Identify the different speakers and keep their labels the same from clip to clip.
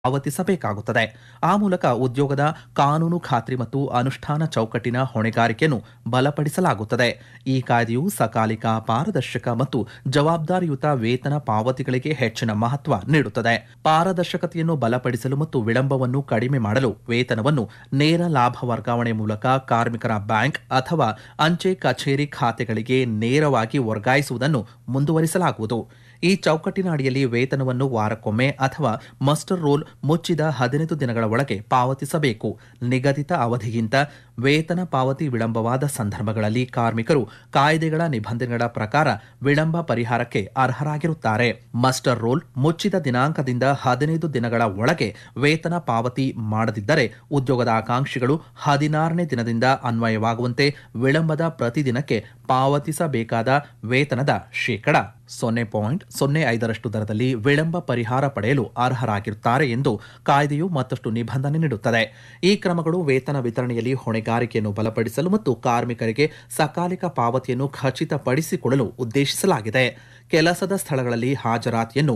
Speaker 1: ಪಾವತಿಸಬೇಕಾಗುತ್ತದೆ ಆ ಮೂಲಕ ಉದ್ಯೋಗದ ಕಾನೂನು ಖಾತ್ರಿ ಮತ್ತು ಅನುಷ್ಠಾನ ಚೌಕಟ್ಟಿನ ಹೊಣೆಗಾರಿಕೆಯನ್ನು ಬಲಪಡಿಸಲಾಗುತ್ತದೆ ಈ ಕಾಯ್ದೆಯು ಸಕಾಲಿಕ ಪಾರದರ್ಶಕ ಮತ್ತು ಜವಾಬ್ದಾರಿಯುತ ವೇತನ ಪಾವತಿಗಳಿಗೆ ಹೆಚ್ಚಿನ ಮಹತ್ವ ನೀಡುತ್ತದೆ ಪಾರದರ್ಶಕತೆಯನ್ನು ಬಲಪಡಿಸಲು ಮತ್ತು ವಿಳಂಬವನ್ನು ಕಡಿಮೆ ಮಾಡಲು ವೇತನವನ್ನು ನೇರ ಲಾಭ ವರ್ಗಾವಣೆ ಮೂಲಕ ಕಾರ್ಮಿಕರ ಬ್ಯಾಂಕ್ ಅಥವಾ ಅಂಚೆ ಕಚೇರಿ ಖಾತೆಗಳಿಗೆ ನೇರವಾಗಿ ವರ್ಗಾಯಿಸುವುದನ್ನು ಮುಂದುವರಿಸಲಾಗುವುದು ಈ ಚೌಕಟ್ಟಿನ ಅಡಿಯಲ್ಲಿ ವೇತನವನ್ನು ವಾರಕ್ಕೊಮ್ಮೆ ಅಥವಾ ಮಸ್ಟರ್ ರೋಲ್ ಮುಚ್ಚಿದ ಹದಿನೈದು ದಿನಗಳ ಒಳಗೆ ಪಾವತಿಸಬೇಕು ನಿಗದಿತ ಅವಧಿಗಿಂತ ವೇತನ ಪಾವತಿ ವಿಳಂಬವಾದ ಸಂದರ್ಭಗಳಲ್ಲಿ ಕಾರ್ಮಿಕರು ಕಾಯ್ದೆಗಳ ನಿಬಂಧನೆಗಳ ಪ್ರಕಾರ ವಿಳಂಬ ಪರಿಹಾರಕ್ಕೆ ಅರ್ಹರಾಗಿರುತ್ತಾರೆ ಮಸ್ಟರ್ ರೋಲ್ ಮುಚ್ಚಿದ ದಿನಾಂಕದಿಂದ ಹದಿನೈದು ದಿನಗಳ ಒಳಗೆ ವೇತನ ಪಾವತಿ ಮಾಡದಿದ್ದರೆ ಉದ್ಯೋಗದ ಆಕಾಂಕ್ಷಿಗಳು ಹದಿನಾರನೇ ದಿನದಿಂದ ಅನ್ವಯವಾಗುವಂತೆ ವಿಳಂಬದ ಪ್ರತಿದಿನಕ್ಕೆ ಪಾವತಿಸಬೇಕಾದ ವೇತನದ ಶೇಕಡ ಸೊನ್ನೆ ಪಾಯಿಂಟ್ ಸೊನ್ನೆ ಐದರಷ್ಟು ದರದಲ್ಲಿ ವಿಳಂಬ ಪರಿಹಾರ ಪಡೆಯಲು ಅರ್ಹರಾಗಿರುತ್ತಾರೆ ಎಂದು ಕಾಯ್ದೆಯು ಮತ್ತಷ್ಟು ನಿಬಂಧನೆ ನೀಡುತ್ತದೆ ಈ ಕ್ರಮಗಳು ವೇತನ ವಿತರಣೆಯಲ್ಲಿ ಹೊಣೆಗಾರಿಕೆಯನ್ನು ಬಲಪಡಿಸಲು ಮತ್ತು ಕಾರ್ಮಿಕರಿಗೆ ಸಕಾಲಿಕ ಪಾವತಿಯನ್ನು ಖಚಿತಪಡಿಸಿಕೊಳ್ಳಲು ಉದ್ದೇಶಿಸಲಾಗಿದೆ ಕೆಲಸದ ಸ್ಥಳಗಳಲ್ಲಿ ಹಾಜರಾತಿಯನ್ನು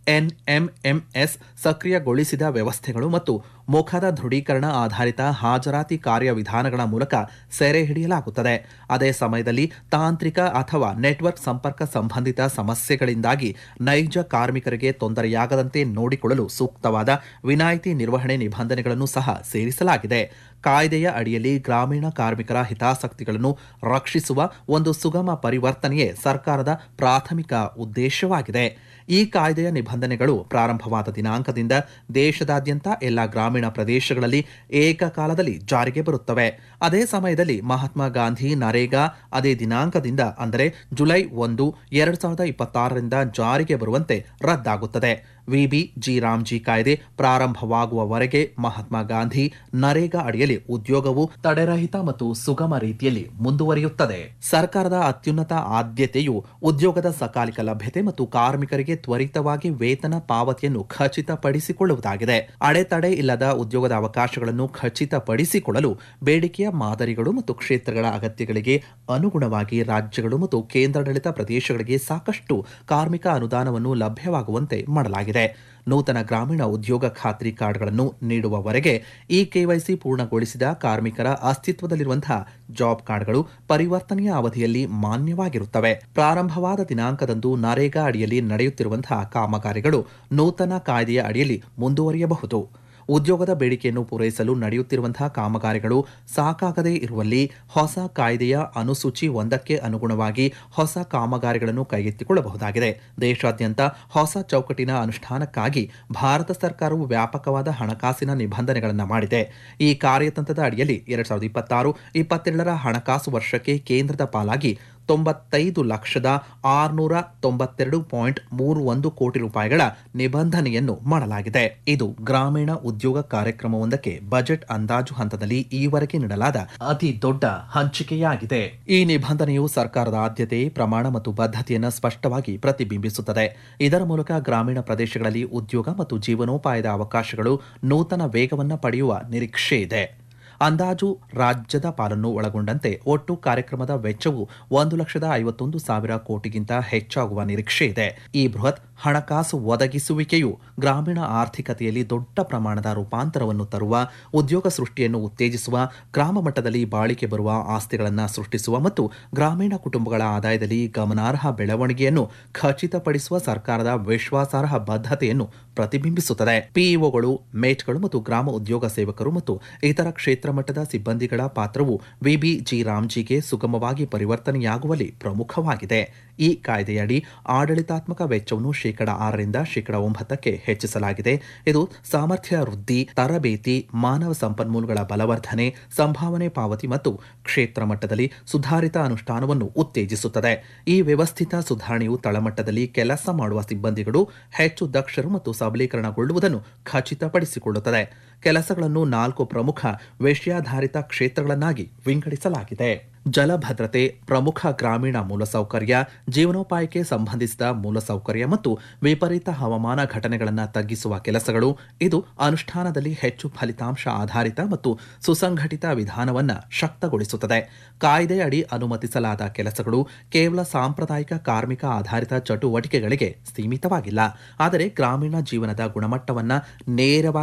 Speaker 1: ಎನ್ಎಂಎಂಎಸ್ ಸಕ್ರಿಯಗೊಳಿಸಿದ ವ್ಯವಸ್ಥೆಗಳು ಮತ್ತು ಮುಖದ ದೃಢೀಕರಣ ಆಧಾರಿತ ಹಾಜರಾತಿ ಕಾರ್ಯವಿಧಾನಗಳ ಮೂಲಕ ಸೆರೆ ಹಿಡಿಯಲಾಗುತ್ತದೆ ಅದೇ ಸಮಯದಲ್ಲಿ ತಾಂತ್ರಿಕ ಅಥವಾ ನೆಟ್ವರ್ಕ್ ಸಂಪರ್ಕ ಸಂಬಂಧಿತ ಸಮಸ್ಯೆಗಳಿಂದಾಗಿ ನೈಜ ಕಾರ್ಮಿಕರಿಗೆ ತೊಂದರೆಯಾಗದಂತೆ ನೋಡಿಕೊಳ್ಳಲು ಸೂಕ್ತವಾದ ವಿನಾಯಿತಿ ನಿರ್ವಹಣೆ ನಿಬಂಧನೆಗಳನ್ನು ಸಹ ಸೇರಿಸಲಾಗಿದೆ ಕಾಯ್ದೆಯ ಅಡಿಯಲ್ಲಿ ಗ್ರಾಮೀಣ ಕಾರ್ಮಿಕರ ಹಿತಾಸಕ್ತಿಗಳನ್ನು ರಕ್ಷಿಸುವ ಒಂದು ಸುಗಮ ಪರಿವರ್ತನೆಯೇ ಸರ್ಕಾರದ ಪ್ರಾಥಮಿಕ ಉದ್ದೇಶವಾಗಿದೆ ಈ ಕಾಯ್ದೆಯ ನಿಬಂಧನೆಗಳು ಪ್ರಾರಂಭವಾದ ದಿನಾಂಕದಿಂದ ದೇಶದಾದ್ಯಂತ ಎಲ್ಲ ಗ್ರಾಮೀಣ ಪ್ರದೇಶಗಳಲ್ಲಿ ಏಕಕಾಲದಲ್ಲಿ ಜಾರಿಗೆ ಬರುತ್ತವೆ ಅದೇ ಸಮಯದಲ್ಲಿ ಮಹಾತ್ಮ ಗಾಂಧಿ ನರೇಗಾ ಅದೇ ದಿನಾಂಕದಿಂದ ಅಂದರೆ ಜುಲೈ ಒಂದು ಎರಡು ಸಾವಿರದ ಇಪ್ಪತ್ತಾರರಿಂದ ಜಾರಿಗೆ ಬರುವಂತೆ ರದ್ದಾಗುತ್ತದೆ ವಿಬಿ ಜಿ ರಾಮ್ಜಿ ಕಾಯ್ದೆ ಪ್ರಾರಂಭವಾಗುವವರೆಗೆ ಮಹಾತ್ಮ ಗಾಂಧಿ ನರೇಗಾ ಅಡಿಯಲ್ಲಿ ಉದ್ಯೋಗವು ತಡೆರಹಿತ ಮತ್ತು ಸುಗಮ ರೀತಿಯಲ್ಲಿ ಮುಂದುವರಿಯುತ್ತದೆ ಸರ್ಕಾರದ ಅತ್ಯುನ್ನತ ಆದ್ಯತೆಯು ಉದ್ಯೋಗದ ಸಕಾಲಿಕ ಲಭ್ಯತೆ ಮತ್ತು ಕಾರ್ಮಿಕರಿಗೆ ತ್ವರಿತವಾಗಿ ವೇತನ ಪಾವತಿಯನ್ನು ಖಚಿತಪಡಿಸಿಕೊಳ್ಳುವುದಾಗಿದೆ ಅಡೆತಡೆ ಇಲ್ಲದ ಉದ್ಯೋಗದ ಅವಕಾಶಗಳನ್ನು ಖಚಿತಪಡಿಸಿಕೊಳ್ಳಲು ಬೇಡಿಕೆಯ ಮಾದರಿಗಳು ಮತ್ತು ಕ್ಷೇತ್ರಗಳ ಅಗತ್ಯಗಳಿಗೆ ಅನುಗುಣವಾಗಿ ರಾಜ್ಯಗಳು ಮತ್ತು ಕೇಂದ್ರಾಡಳಿತ ಪ್ರದೇಶಗಳಿಗೆ ಸಾಕಷ್ಟು ಕಾರ್ಮಿಕ ಅನುದಾನವನ್ನು ಲಭ್ಯವಾಗುವಂತೆ ಮಾಡಲಾಗಿದೆ ನೂತನ ಗ್ರಾಮೀಣ ಉದ್ಯೋಗ ಖಾತ್ರಿ ಕಾರ್ಡ್ಗಳನ್ನು ನೀಡುವವರೆಗೆ ಈ ಕೆವೈಸಿ ಪೂರ್ಣಗೊಳಿಸಿದ ಕಾರ್ಮಿಕರ ಅಸ್ತಿತ್ವದಲ್ಲಿರುವಂತಹ ಜಾಬ್ ಕಾರ್ಡ್ಗಳು ಪರಿವರ್ತನೆಯ ಅವಧಿಯಲ್ಲಿ ಮಾನ್ಯವಾಗಿರುತ್ತವೆ ಪ್ರಾರಂಭವಾದ ದಿನಾಂಕದಂದು ನರೇಗಾ ಅಡಿಯಲ್ಲಿ ನಡೆಯುತ್ತಿರುವಂತಹ ಕಾಮಗಾರಿಗಳು ನೂತನ ಕಾಯ್ದೆಯ ಅಡಿಯಲ್ಲಿ ಮುಂದುವರಿಯಬಹುದು ಉದ್ಯೋಗದ ಬೇಡಿಕೆಯನ್ನು ಪೂರೈಸಲು ನಡೆಯುತ್ತಿರುವಂತಹ ಕಾಮಗಾರಿಗಳು ಸಾಕಾಗದೇ ಇರುವಲ್ಲಿ ಹೊಸ ಕಾಯ್ದೆಯ ಅನುಸೂಚಿ ಒಂದಕ್ಕೆ ಅನುಗುಣವಾಗಿ ಹೊಸ ಕಾಮಗಾರಿಗಳನ್ನು ಕೈಗೆತ್ತಿಕೊಳ್ಳಬಹುದಾಗಿದೆ ದೇಶಾದ್ಯಂತ ಹೊಸ ಚೌಕಟ್ಟಿನ ಅನುಷ್ಠಾನಕ್ಕಾಗಿ ಭಾರತ ಸರ್ಕಾರವು ವ್ಯಾಪಕವಾದ ಹಣಕಾಸಿನ ನಿಬಂಧನೆಗಳನ್ನು ಮಾಡಿದೆ ಈ ಕಾರ್ಯತಂತ್ರದ ಅಡಿಯಲ್ಲಿ ಎರಡ್ ಸಾವಿರದ ಇಪ್ಪತ್ತಾರು ಇಪ್ಪತ್ತೆರಡರ ಹಣಕಾಸು ವರ್ಷಕ್ಕೆ ಕೇಂದ್ರದ ಪಾಲಾಗಿ ತೊಂಬತ್ತೈದು ಲಕ್ಷದ ಆರುನೂರ ತೊಂಬತ್ತೆರಡು ಪಾಯಿಂಟ್ ಮೂರು ಒಂದು ಕೋಟಿ ರೂಪಾಯಿಗಳ ನಿಬಂಧನೆಯನ್ನು ಮಾಡಲಾಗಿದೆ ಇದು ಗ್ರಾಮೀಣ ಉದ್ಯೋಗ ಕಾರ್ಯಕ್ರಮವೊಂದಕ್ಕೆ ಬಜೆಟ್ ಅಂದಾಜು ಹಂತದಲ್ಲಿ ಈವರೆಗೆ ನೀಡಲಾದ ಅತಿ ದೊಡ್ಡ ಹಂಚಿಕೆಯಾಗಿದೆ ಈ ನಿಬಂಧನೆಯು ಸರ್ಕಾರದ ಆದ್ಯತೆ ಪ್ರಮಾಣ ಮತ್ತು ಬದ್ಧತೆಯನ್ನು ಸ್ಪಷ್ಟವಾಗಿ ಪ್ರತಿಬಿಂಬಿಸುತ್ತದೆ ಇದರ ಮೂಲಕ ಗ್ರಾಮೀಣ ಪ್ರದೇಶಗಳಲ್ಲಿ ಉದ್ಯೋಗ ಮತ್ತು ಜೀವನೋಪಾಯದ ಅವಕಾಶಗಳು ನೂತನ ವೇಗವನ್ನು ಪಡೆಯುವ ನಿರೀಕ್ಷೆ ಇದೆ ಅಂದಾಜು ರಾಜ್ಯದ ಪಾಲನ್ನು ಒಳಗೊಂಡಂತೆ ಒಟ್ಟು ಕಾರ್ಯಕ್ರಮದ ವೆಚ್ಚವು ಒಂದು ಲಕ್ಷದ ಐವತ್ತೊಂದು ಸಾವಿರ ಕೋಟಿಗಿಂತ ಹೆಚ್ಚಾಗುವ ನಿರೀಕ್ಷೆ ಇದೆ ಈ ಬೃಹತ್ ಹಣಕಾಸು ಒದಗಿಸುವಿಕೆಯು ಗ್ರಾಮೀಣ ಆರ್ಥಿಕತೆಯಲ್ಲಿ ದೊಡ್ಡ ಪ್ರಮಾಣದ ರೂಪಾಂತರವನ್ನು ತರುವ ಉದ್ಯೋಗ ಸೃಷ್ಟಿಯನ್ನು ಉತ್ತೇಜಿಸುವ ಗ್ರಾಮ ಮಟ್ಟದಲ್ಲಿ ಬಾಳಿಕೆ ಬರುವ ಆಸ್ತಿಗಳನ್ನು ಸೃಷ್ಟಿಸುವ ಮತ್ತು ಗ್ರಾಮೀಣ ಕುಟುಂಬಗಳ ಆದಾಯದಲ್ಲಿ ಗಮನಾರ್ಹ ಬೆಳವಣಿಗೆಯನ್ನು ಖಚಿತಪಡಿಸುವ ಸರ್ಕಾರದ ವಿಶ್ವಾಸಾರ್ಹ ಬದ್ಧತೆಯನ್ನು ಪ್ರತಿಬಿಂಬಿಸುತ್ತದೆ ಪಿಇಒಗಳು ಮೇಟ್ಗಳು ಮತ್ತು ಗ್ರಾಮ ಉದ್ಯೋಗ ಸೇವಕರು ಮತ್ತು ಇತರ ಕ್ಷೇತ್ರ ಮಟ್ಟದ ಸಿಬ್ಬಂದಿಗಳ ಪಾತ್ರವು ವಿಬಿ ಜಿ ರಾಮ್ಜಿಗೆ ಸುಗಮವಾಗಿ ಪರಿವರ್ತನೆಯಾಗುವಲ್ಲಿ ಪ್ರಮುಖವಾಗಿದೆ ಈ ಕಾಯ್ದೆಯಡಿ ಆಡಳಿತಾತ್ಮಕ ವೆಚ್ಚವನ್ನು ಶೇಕಡ ಆರರಿಂದ ಶೇಕಡ ಒಂಬತ್ತಕ್ಕೆ ಹೆಚ್ಚಿಸಲಾಗಿದೆ ಇದು ಸಾಮರ್ಥ್ಯ ವೃದ್ಧಿ ತರಬೇತಿ ಮಾನವ ಸಂಪನ್ಮೂಲಗಳ ಬಲವರ್ಧನೆ ಸಂಭಾವನೆ ಪಾವತಿ ಮತ್ತು ಕ್ಷೇತ್ರ ಮಟ್ಟದಲ್ಲಿ ಸುಧಾರಿತ ಅನುಷ್ಠಾನವನ್ನು ಉತ್ತೇಜಿಸುತ್ತದೆ ಈ ವ್ಯವಸ್ಥಿತ ಸುಧಾರಣೆಯು ತಳಮಟ್ಟದಲ್ಲಿ ಕೆಲಸ ಮಾಡುವ ಸಿಬ್ಬಂದಿಗಳು ಹೆಚ್ಚು ದಕ್ಷರು ಮತ್ತು ಸಬಲೀಕರಣಗೊಳ್ಳುವುದನ್ನು ಖಚಿತಪಡಿಸಿಕೊಳ್ಳುತ್ತದೆ ಕೆಲಸಗಳನ್ನು ನಾಲ್ಕು ಪ್ರಮುಖ ವಿಷಯಾಧಾರಿತ ಕ್ಷೇತ್ರಗಳನ್ನಾಗಿ ವಿಂಗಡಿಸಲಾಗಿದೆ ಜಲಭದ್ರತೆ ಪ್ರಮುಖ ಗ್ರಾಮೀಣ ಮೂಲಸೌಕರ್ಯ ಜೀವನೋಪಾಯಕ್ಕೆ ಸಂಬಂಧಿಸಿದ ಮೂಲಸೌಕರ್ಯ ಮತ್ತು ವಿಪರೀತ ಹವಾಮಾನ ಘಟನೆಗಳನ್ನು ತಗ್ಗಿಸುವ ಕೆಲಸಗಳು ಇದು ಅನುಷ್ಠಾನದಲ್ಲಿ ಹೆಚ್ಚು ಫಲಿತಾಂಶ ಆಧಾರಿತ ಮತ್ತು ಸುಸಂಘಟಿತ ವಿಧಾನವನ್ನು ಶಕ್ತಗೊಳಿಸುತ್ತದೆ ಕಾಯ್ದೆ ಅಡಿ ಅನುಮತಿಸಲಾದ ಕೆಲಸಗಳು ಕೇವಲ ಸಾಂಪ್ರದಾಯಿಕ ಕಾರ್ಮಿಕ ಆಧಾರಿತ ಚಟುವಟಿಕೆಗಳಿಗೆ ಸೀಮಿತವಾಗಿಲ್ಲ ಆದರೆ ಗ್ರಾಮೀಣ ಜೀವನದ ಗುಣಮಟ್ಟವನ್ನು ನೇರವಾಗಿ